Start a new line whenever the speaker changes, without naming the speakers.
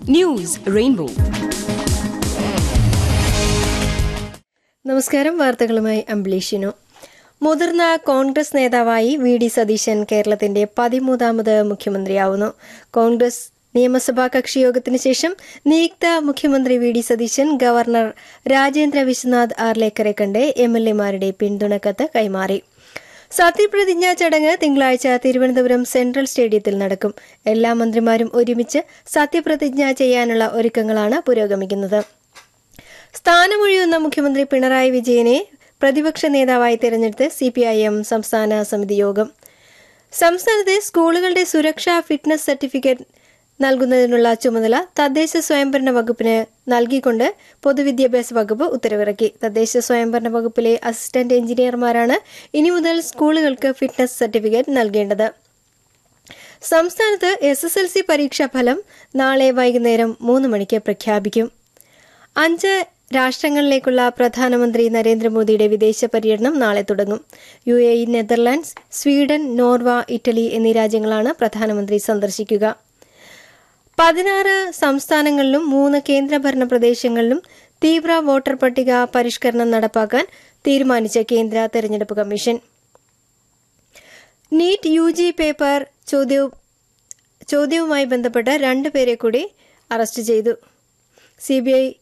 news rainbow
നമസ്കാരം വാർത്തകളുമായി അംബ്ലീഷിനു മുതിർന്ന കോൺഗ്രസ് നേതാവായി വി ഡി സതീശൻ കേരളത്തിന്റെ പതിമൂന്നാമത് മുഖ്യമന്ത്രിയാവുന്നു കോൺഗ്രസ് നിയമസഭാ കക്ഷിയോഗത്തിന് ശേഷം നിയുക്ത മുഖ്യമന്ത്രി V D Satheesan governor Rajendra Vishwanath ആർലേക്കറെ കണ്ട് എം എൽ എമാരുടെ പിന്തുണക്കത്ത് കൈമാറി സത്യപ്രതിജ്ഞാ ചടങ്ങ് തിങ്കളാഴ്ച തിരുവനന്തപുരം സെൻട്രൽ സ്റ്റേഡിയത്തിൽ നടക്കും എല്ലാ മന്ത്രിമാരും ഒരുമിച്ച് സത്യപ്രതിജ്ഞ ചെയ്യാനുള്ള ഒരുക്കങ്ങളാണ് പുരോഗമിക്കുന്നത് സ്ഥാനമൊഴിയുന്ന മുഖ്യമന്ത്രി പിണറായി വിജയനെ പ്രതിപക്ഷ നേതാവായി തെരഞ്ഞെടുത്ത് സി പി ഐ എം സംസ്ഥാന സമിതി യോഗം സംസ്ഥാനത്തെ സ്കൂളുകളുടെ സുരക്ഷാ ഫിറ്റ്നസ് സർട്ടിഫിക്കറ്റ് നൽകുന്നതിനുള്ള ചുമതല തദ്ദേശ സ്വയംഭരണ വകുപ്പിന് നൽകിക്കൊണ്ട് പൊതുവിദ്യാഭ്യാസ വകുപ്പ് ഉത്തരവിറക്കി തദ്ദേശ സ്വയംഭരണ വകുപ്പിലെ അസിസ്റ്റന്റ് എഞ്ചിനീയർമാരാണ് ഇനി മുതൽ സ്കൂളുകൾക്ക് ഫിറ്റ്നസ് സർട്ടിഫിക്കറ്റ് നൽകേണ്ടത് സംസ്ഥാനത്ത് എസ് എസ് എൽ സി പരീക്ഷാ ഫലം നാളെ വൈകുന്നേരം മൂന്ന് മണിക്ക് പ്രഖ്യാപിക്കും അഞ്ച് രാഷ്ട്രങ്ങളിലേക്കുള്ള പ്രധാനമന്ത്രി നരേന്ദ്രമോദിയുടെ വിദേശ പര്യടനം നാളെ തുടങ്ങും U A E Netherlands Sweden Norway Italy എന്നീ രാജ്യങ്ങളാണ് പ്രധാനമന്ത്രി സന്ദർശിക്കുക പതിനാറ് സംസ്ഥാനങ്ങളിലും മൂന്ന് കേന്ദ്രഭരണ പ്രദേശങ്ങളിലും തീവ്ര വോട്ടർ പട്ടിക പരിഷ്കരണം നടപ്പാക്കാൻ തീരുമാനിച്ച കേന്ദ്ര തെരഞ്ഞെടുപ്പ് commission NEET U G paper ചോദ്യവും ചോദ്യവുമായി ബന്ധപ്പെട്ട രണ്ടുപേരെ കൂടി അറസ്റ്റ് ചെയ്തു സി ബി ഐ